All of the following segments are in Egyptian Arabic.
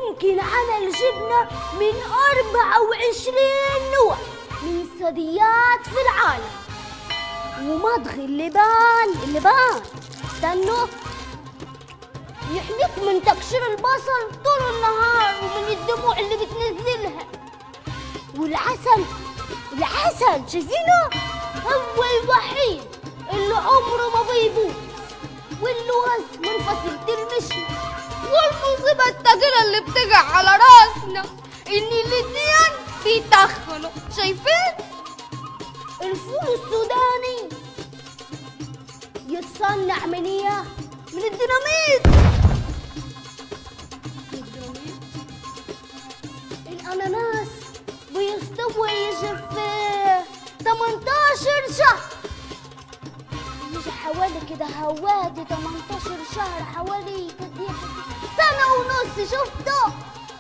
ممكن عمل جبنة من 24 نوع من الثدييات في العالم ومضغ اللبان اللبان استنوا يحميك من تقشير البصل طول النهار ومن الدموع اللي بتنزلها والعسل العسل شايفينه هو الوحيد اللي عمره ما بيبوظ واللوز منفصل المشي والمصيبة التاجرة اللي بتقع على راسنا إن الاتنين بيتخنوا شايفين؟ الفول السوداني يتصنع من ايه؟ من الديناميت الاناناس بيستوي يجي في 18 شهر يجي حوالي كده هوادي 18 شهر حوالي كده سنة ونص شفتوا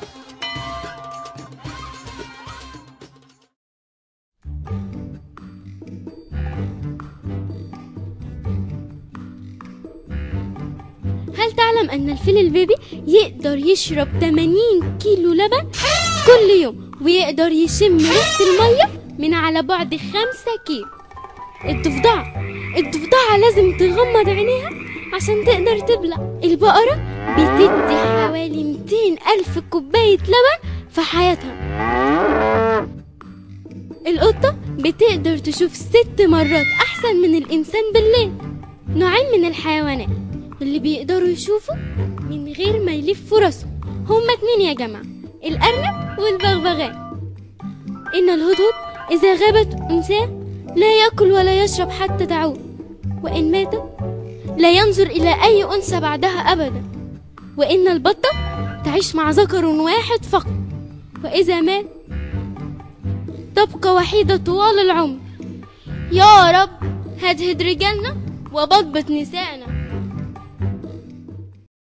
هل تعلم أن الفيل البيبي يقدر يشرب 80 كيلو لبن كل يوم ويقدر يشم ريحة المية من على بعد 5 كيلو الضفدعة الضفدعة لازم تغمض عينيها عشان تقدر تبلع البقرة بتدي حوالي 200 ألف كوباية لبن في حياتها القطة بتقدر تشوف ست مرات أحسن من الإنسان بالليل نوعين من الحيوانات اللي بيقدروا يشوفوا من غير ما يلفوا راسهم هما اتنين يا جماعة الأرنب والبغبغان إن الهدهد إذا غابت أنثاه لا يأكل ولا يشرب حتى تعود وإن ماتت لا ينظر إلى أي أنثى بعدها أبدا وإن البطة تعيش مع ذكر واحد فقط وإذا مات تبقى وحيدة طوال العمر يا رب هدهد رجالنا وبضبط نسائنا